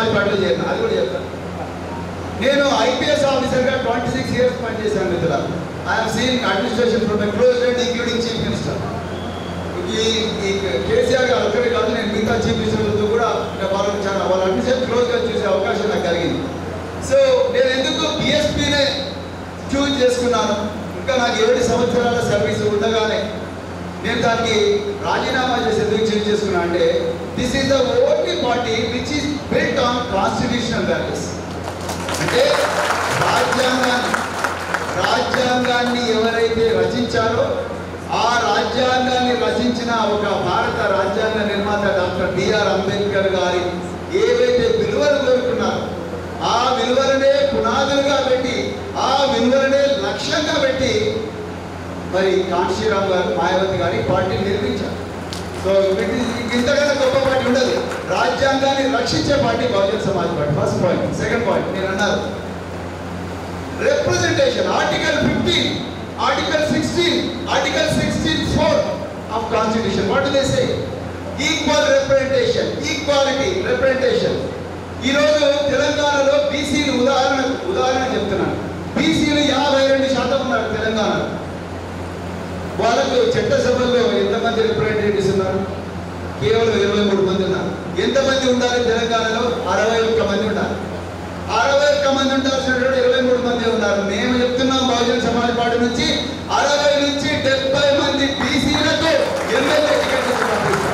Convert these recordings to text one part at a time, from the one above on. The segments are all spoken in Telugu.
సమాజ్ పార్టీలో చేరిన అది కూడా చెప్తాను నేను ఐపీఎస్ ఆఫీసర్గా ట్వంటీ సిక్స్ ఇయర్స్ పనిచేశాను మిత్రుల I'm seen administration from close and including chief minister ఈ ఈ కేసీఆర్ గారు ఒక్కరే కాదు నేను మిగతా చీఫ్ మినిస్టర్లతో కూడా వాళ్ళని చాలా వాళ్ళ అడ్మినిస్ట్రేషన్ క్లోజ్గా చూసే అవకాశం నాకు కలిగింది సో నేను ఎందుకు బిఎస్పీనే చూజ్ చేసుకున్నాను ఇంకా నాకు ఏడు సంవత్సరాల సర్వీస్ ఉండగానే నేను దానికి రాజీనామా చేసి ఎందుకు చేంజ్ చేసుకున్నా అంటే this is the only party which is built on constitutional values అంటే రాజ్యాంగాన్ని రాజ్యాంగాన్ని ఎవరైతే రచించారో ఆ రాజ్యాంగాన్ని రచించిన ఒక భారత రాజ్యాంగ నిర్మాత డాక్టర్ బిఆర్ అంబేద్కర్ గారి ఏవైతే విలువలు కోరుకున్నారో ఆ విలువలనే పునాదులుగా పెట్టి ఆ విలువలనే లక్ష్యంగా పెట్టి మరి కాంశీరామ్ గారు మాయావతి గారి పార్టీని నిర్మించారు సో ఇది ఇంతకన్నా గొప్ప పార్టీ ఉండదు రాజ్యాంగాన్ని రక్షించే party Bahujan Samaj party first point second point నేను అన్నారు representation article fifteen article sixteen article sixteen four of constitution what they say equal representation equality representation ఈరోజు తెలంగాణలో బీసీలు ఉదాహరణ ఉదాహరణ చెప్తున్నాను బీసీలు యాభై రెండు శాతం ఉన్నారు తెలంగాణలో వాళ్ళకు చట్టసభల్లో ఎంతమంది రిప్రజెంటేటివ్స్ ఉన్నారు కేవలం ఇరవై మూడు మంది ఉన్నారు ఎంతమంది ఉండాలి తెలంగాణలో అరవై ఒక్క మంది ఉండాలి అరవై ఒక్క మంది ఉండాల్సిన ఇరవై మూడు మంది ఉన్నారు మేము చెప్తున్నాం బహుజన సమాజ్ పార్టీ నుంచి అరవై నుంచి డెబ్బై మంది బీసీలకు ఎమ్మెల్యే టికెట్ ఇచ్చి పంపిస్తాం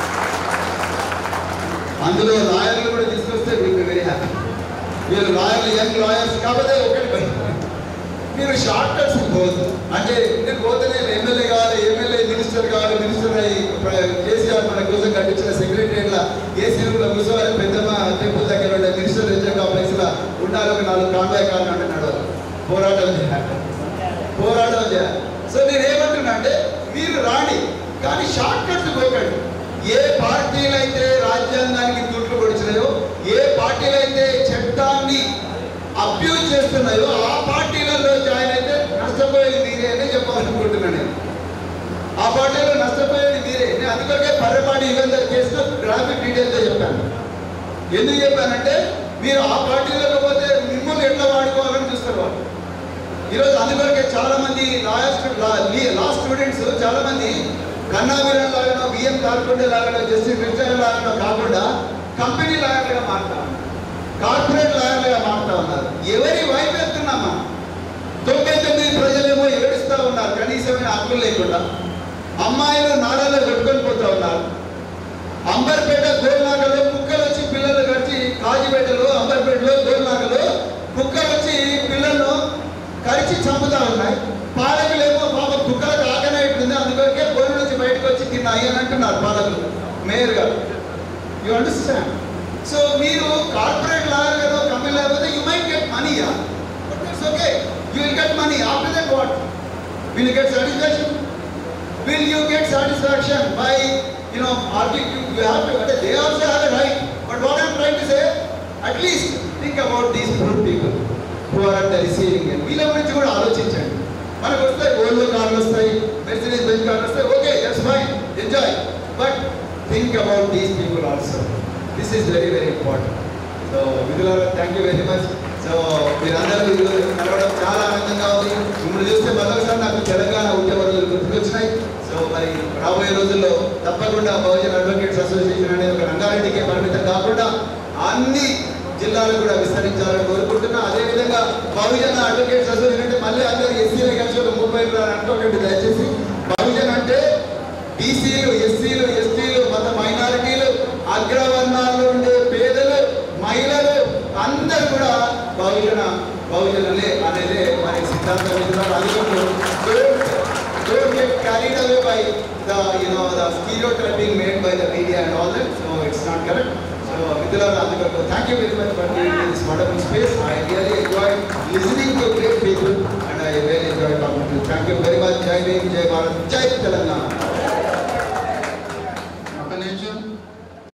అందులో లాయర్లు కూడా తీసుకొస్తే మీకు వెరీ హ్యాపీ మీరు లాయర్లు యంగ్ లాయర్స్ కాకపోతే ఒకటి భయం. మీరు షార్ట్ కట్స్ పోవద్దు అంటే నేను పోతేనే ఎమ్మెల్యే కావాలి ఎమ్మెల్యే మినిస్టర్ కావాలి మినిస్టర్ అయ్యి ప్ర- కేసీఆర్ మన కోసం కట్టించిన సెక్రటరీల ఏసీ రూమ్లో కూర్చోవాలి పెద్దమ్మ టెంపుల్ దగ్గర ఉండే మినిస్టర్ రేంజర్ కాంప్లెక్స్ లో ఉండాలి ఒక నాలుగు కాన్వాయ్ కార్లు అంటున్నాడు పోరాటం చేయాలి పోరాటం చేయాలి సో నేను ఏమంటున్నా అంటే మీరు రాండి కానీ షార్ట్ కట్స్ పోకండి ఏ పార్టీలు అయితే రాజ్యాంగానికి తూట్లు పొడిచినాయో ఏ పార్టీలు అయితే చట్టాన్ని అబ్యూజ్ చేస్తున్నాయో ఆ పార్టీలలో జాయిన్ అయితే నష్టపోయేది మీరే అని చెప్పాలనుకుంటున్నాను నేను ఆ పార్టీలో నష్టపోయేది మీరే నేను అందుకొరకే పర్రపాటి యుగంధర్ కేసులో గ్రాఫిక్ డీటెయిల్తో చెప్పాను ఎందుకు చెప్పానంటే మీరు ఆ పార్టీలకు పోతే మిమ్మల్ని ఎట్లా వాడుకోవాలని చూస్తారు వాళ్ళు ఈరోజు అందుకొరకే చాలా మంది లాయర్స్ లా స్టూడెంట్స్ చాలా మంది కన్నావీరన్ లాగానో బిఎం కార్పొరేట్ లాగానో జస్టిస్ రిచర్ లాగానో కాకుండా కంపెనీ లాయర్లుగా మారుతా ఉన్నారు కార్పొరేట్ లాయర్లుగా మారుతా ఉన్నారు ఎవరి వైపు వెళ్తున్నామా తొంభై తొమ్మిది ప్రజలేమో ఏడుస్తూ ఉన్నారు కనీసమైన హక్కులు లేకుండా అమ్మాయిలు నాడల్లో కొట్టుకొని పోతా ఉన్నారు అంబర్పేట గోల్నాకలో కుక్కలు వచ్చి పిల్లలు కడిచి కాజీపేటలో అంబర్పేటలో గోల్నాకలో కుక్కలు వచ్చి పిల్లలను కరిచి చంపుతా ఉన్నాయి పాలకులేమో పాప కుక్కలకు ఆకనే ఉంటుంది అందుకొరకే బోరు నుంచి బయటకు వచ్చి తిన్నాయి అని అంటున్నారు పాలకులు మేయర్ గారు యు అండర్స్టాండ్ సో మీరు కార్పొరేట్ లాయర్ కదా కంపెనీ లేకపోతే you might get money yeah but it's okay you will get money after that what will get satisfaction will you get satisfaction by you know arguing you, you have to but they also have a right but what i'm trying to say at least think about these poor people who are at the receiving end వీళ్ళ గురించి కూడా ఆలోచించండి మనకు వస్తాయి ఓల్డ్ కార్లు వస్తాయి మెర్సిడీస్ బెంచ్ కార్లు వస్తాయి okay that's fine enjoy but think about these people also this is very very important so మిథులారా thank you very much so మీరందరూ ఈరోజు కలవడం చాలా ఆనందంగా ఉంది మిమ్మల్ని చూస్తే మరొకసారి నాకు తెలంగాణ ఉద్యమ రోజులు గుర్తుకొచ్చినాయి సో మరి రాబోయే రోజుల్లో తప్పకుండా బహుజన్ అడ్వకేట్స్ అసోసియేషన్ అనేది ఒక రంగారెడ్డికే పరిమితం కాకుండా అన్ని జిల్లాలు కూడా విస్తరించాలని కోరుకుంటున్నా అదేవిధంగా బహుజన అడ్వకేట్స్ అసోసియేషన్ అంటే మళ్ళీ అందరూ ఎస్సీలే కలిసి ఒక ముప్పై అనుకోకండి దయచేసి బహుజన్ అంటే బీసీలు ఎస్సీలు ఎస్టీలు మత మైనారిటీలు అగ్రవర్ణాల్లో ఉండే పేదలు మహిళలు అందరూ కూడా బహుజన బహుజనులే అనేది మరి సిద్ధాంతం ఇస్తున్నారు అందులో don't get carried away by the you know the stereotyping made by the media and all that so it's not correct so Mithila Radhikaru, thank you very much for giving me this wonderful space I really enjoyed listening to great people and I really enjoyed talking to you thank you very much Jai Bhim Jai Bharat Jai Telangana